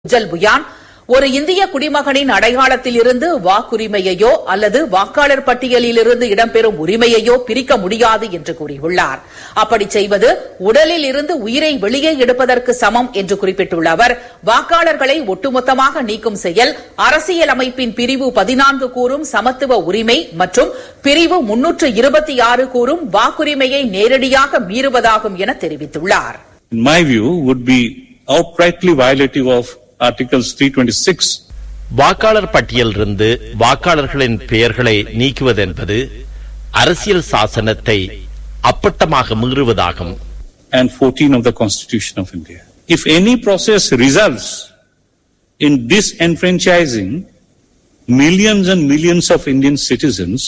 உஜ்ஜல் புயான் ஒரு இந்திய குடிமகனின் அடையாளத்தில் இருந்து வாக்குரிமையையோ அல்லது வாக்காளர் பட்டியலில் இருந்து இடம்பெறும் உரிமையையோ பிரிக்க முடியாது என்று கூறியுள்ளார் அப்படி செய்வது உடலில் இருந்து உயிரை வெளியே எடுப்பதற்கு சமம் என்று குறிப்பிட்டுள்ள அவர் வாக்காளர்களை ஒட்டுமொத்தமாக நீக்கும் செயல் அரசியல் அமைப்பின் பிரிவு பதினான்கு கூறும் சமத்துவ உரிமை மற்றும் பிரிவு முன்னூற்று இருபத்தி ஆறு கூறும் வாக்குரிமையை நேரடியாக மீறுவதாகும் என தெரிவித்துள்ளார் in my view, would be outrightly violative of Articles 326 வாக்காளர் பட்டியலிருந்து வாக்காளர்களின் பெயர்களை நீக்குவதென்பது அரசியல் சாசனத்தை அப்பட்டமாக மீறுவதாகும் and 14 of the Constitution of India. If any process results in disenfranchising millions and millions of Indian citizens,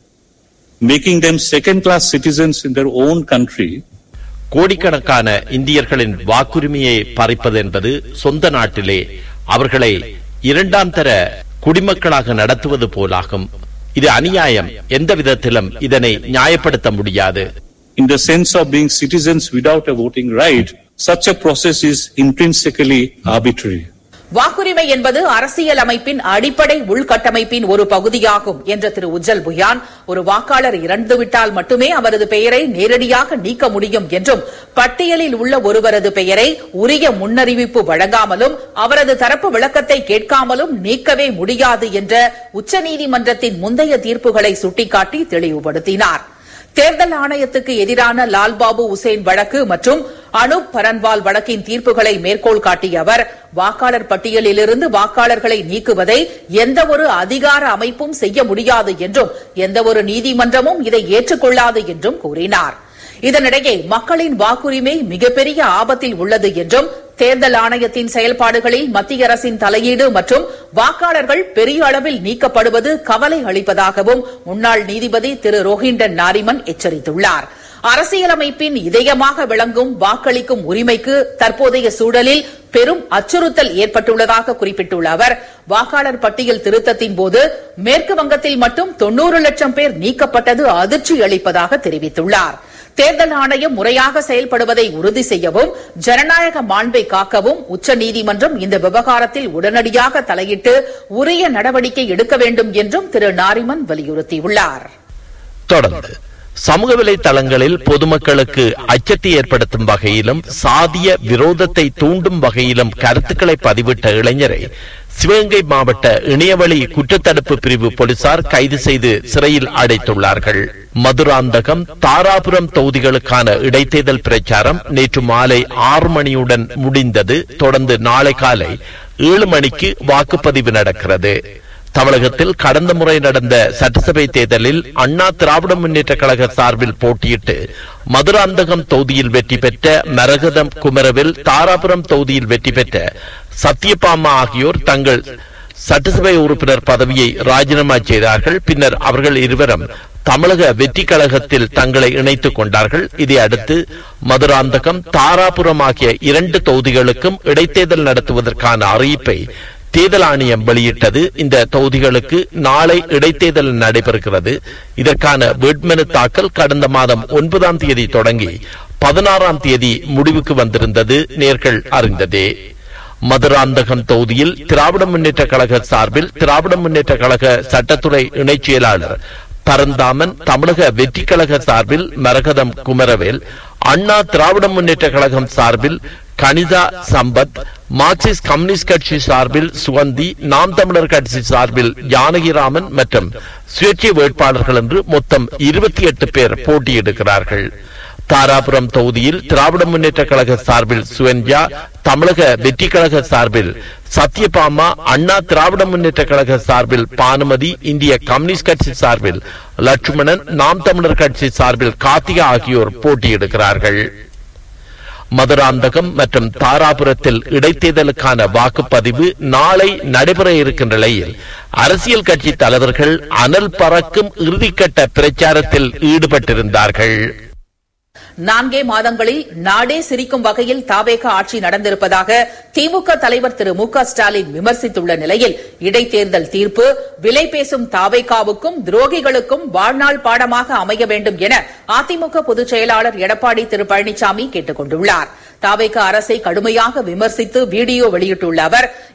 making them second class citizens in their own country, கோடிக்கணக்கான இந்தியர்களின் வாக்குரிமையை பறிப்பது என்பது சொந்த நாட்டிலே அவர்களை இரண்டாம் தர குடிமக்களாக நடத்துவது போலாகும் இது அநியாயம் எந்த விதத்திலும் இதனை நியாயப்படுத்த முடியாது in the sense of being citizens without a voting right, such a process is intrinsically arbitrary. வாக்குரிமை என்பது அரசியல் அமைப்பின் அடிப்படை உள்கட்டமைப்பின் ஒரு பகுதியாகும் என்ற திரு உஜ்ஜல் புயான் ஒரு வாக்காளர் இறந்துவிட்டால் மட்டுமே அவரது பெயரை நேரடியாக நீக்க முடியும் என்றும் பட்டியலில் உள்ள ஒருவரது பெயரை உரிய முன்னறிவிப்பு வழங்காமலும் அவரது தரப்பு விளக்கத்தை கேட்காமலும் நீக்கவே முடியாது என்ற உச்சநீதிமன்றத்தின் முந்தைய தீர்ப்புகளை சுட்டிக்காட்டி தெளிவுபடுத்தினார் தேர்தல் ஆணையத்துக்கு எதிரான லால்பாபு உசேன் வழக்கு மற்றும் அனுப் பரன்வால் வழக்கின் தீர்ப்புகளை மேற்கோள் காட்டிய அவர் வாக்காளர் பட்டியலிலிருந்து வாக்காளர்களை நீக்குவதை எந்தவொரு அதிகார அமைப்பும் செய்ய முடியாது என்றும் எந்தவொரு நீதிமன்றமும் இதை ஏற்றுக்கொள்ளாது என்றும் கூறினார் இதனிடையே மக்களின் வாக்குரிமை மிகப்பெரிய ஆபத்தில் உள்ளது என்றும் தேர்தல் ஆணையத்தின் செயல்பாடுகளில் மத்திய அரசின் தலையீடு மற்றும் வாக்காளர்கள் பெரிய அளவில் நீக்கப்படுவது கவலை அளிப்பதாகவும் முன்னாள் நீதிபதி திரு ரோஹிண்டன் நாரிமன் எச்சரித்துள்ளார் அரசியலமைப்பின் இதயமாக விளங்கும் வாக்களிக்கும் உரிமைக்கு தற்போதைய சூழலில் பெரும் அச்சுறுத்தல் ஏற்பட்டுள்ளதாக குறிப்பிட்டுள்ள அவர் வாக்காளர் பட்டியல் திருத்தத்தின் போது மேற்கு வங்கத்தில் மட்டும் தொன்னூறு லட்சம் பேர் நீக்கப்பட்டது அதிர்ச்சி அளிப்பதாக தெரிவித்துள்ளார் தேர்தல் ஆணையம் முறையாக செயல்படுவதை உறுதி செய்யவும் ஜனநாயக மாண்பை காக்கவும் உச்சநீதிமன்றம் இந்த விவகாரத்தில் உடனடியாக தலையிட்டு உரிய நடவடிக்கை எடுக்க வேண்டும் என்றும் திரு நாரிமன் வலியுறுத்தியுள்ளார் தொடர்ந்து சமூக வலைதளங்களில் பொதுமக்களுக்கு அச்சத்தை ஏற்படுத்தும் வகையிலும் சாதிய விரோதத்தை தூண்டும் வகையிலும் கருத்துக்களை பதிவிட்ட இளைஞரை சிவகங்கை மாவட்ட இணையவழி குற்றத்தடுப்பு பிரிவு போலீசார் கைது செய்து சிறையில் அடைத்துள்ளார்கள் மதுராந்தகம் தாராபுரம் தொகுதிகளுக்கான இடைத்தேர்தல் பிரச்சாரம் நேற்று மாலை ஆறு மணியுடன் முடிந்தது தொடர்ந்து நாளை காலை ஏழு மணிக்கு வாக்குப்பதிவு நடக்கிறது தமிழகத்தில் கடந்த முறை நடந்த சட்டசபை தேர்தலில் அண்ணா திராவிட முன்னேற்ற கழக சார்பில் போட்டியிட்டு மதுராந்தகம் தொகுதியில் வெற்றி பெற்ற மரகதம் குமரவில் தாராபுரம் தொகுதியில் வெற்றி பெற்ற சத்யபாமா ஆகியோர் தங்கள் சட்டசபை உறுப்பினர் பதவியை ராஜினாமா செய்தார்கள் பின்னர் அவர்கள் இருவரும் தமிழக வெற்றி கழகத்தில் தங்களை இணைத்துக் கொண்டார்கள் இதை அடுத்து மதுராந்தகம் தாராபுரம் ஆகிய இரண்டு தொகுதிகளுக்கும் இடைத்தேர்தல் நடத்துவதற்கான அறிவிப்பை தேர்தல் ஆணையம் வெளியிட்டது இந்த தொகுதிகளுக்கு நாளை இடைத்தேர்தல் நடைபெறுகிறது இதற்கான வேட்புமனு தாக்கல் கடந்த மாதம் ஒன்பதாம் தேதி தொடங்கி பதினாறாம் தேதி முடிவுக்கு வந்திருந்தது நேர்கள் அறிந்ததே மதுராந்தகம் தொகுதியில் திராவிட முன்னேற்ற கழக சார்பில் திராவிட முன்னேற்ற கழக சட்டத்துறை இணைச் செயலாளர் பரந்தாமன் தமிழக வெற்றி கழக சார்பில் மரகதம் குமரவேல் அண்ணா திராவிட முன்னேற்ற கழகம் சார்பில் கனிதா சம்பத் மார்க்சிஸ்ட் கம்யூனிஸ்ட் கட்சி சார்பில் சுகந்தி நாம் தமிழர் கட்சி சார்பில் ஜானகிராமன் மற்றும் சுயேட்சை வேட்பாளர்கள் என்று மொத்தம் இருபத்தி எட்டு பேர் போட்டியிடுகிறார்கள் தாராபுரம் தொகுதியில் திராவிட முன்னேற்ற கழக சார்பில் சுவன்யா தமிழக வெற்றி கழக சார்பில் சத்யபாமா அண்ணா திராவிட முன்னேற்ற கழக சார்பில் பானுமதி இந்திய கம்யூனிஸ்ட் கட்சி சார்பில் லட்சுமணன் நாம் தமிழர் கட்சி சார்பில் கார்த்திகா ஆகியோர் போட்டியிடுகிறார்கள் மதுராந்தகம் மற்றும் தாராபுரத்தில் இடைத்தேர்தலுக்கான வாக்குப்பதிவு நாளை நடைபெற இருக்கின்ற நிலையில் அரசியல் கட்சி தலைவர்கள் அனல் பறக்கும் இறுதிக்கட்ட பிரச்சாரத்தில் ஈடுபட்டிருந்தார்கள் நான்கே மாதங்களில் நாடே சிரிக்கும் வகையில் தாவேக ஆட்சி நடந்திருப்பதாக திமுக தலைவர் திரு மு க ஸ்டாலின் விமர்சித்துள்ள நிலையில் இடைத்தேர்தல் தீர்ப்பு விலை பேசும் தாவேகாவுக்கும் துரோகிகளுக்கும் வாழ்நாள் பாடமாக அமைய வேண்டும் என அதிமுக பொதுச் செயலாளர் எடப்பாடி திரு பழனிசாமி கேட்டுக் கொண்டுள்ளார் தாவேக அரசை கடுமையாக விமர்சித்து வீடியோ வெளியிட்டுள்ள அவர்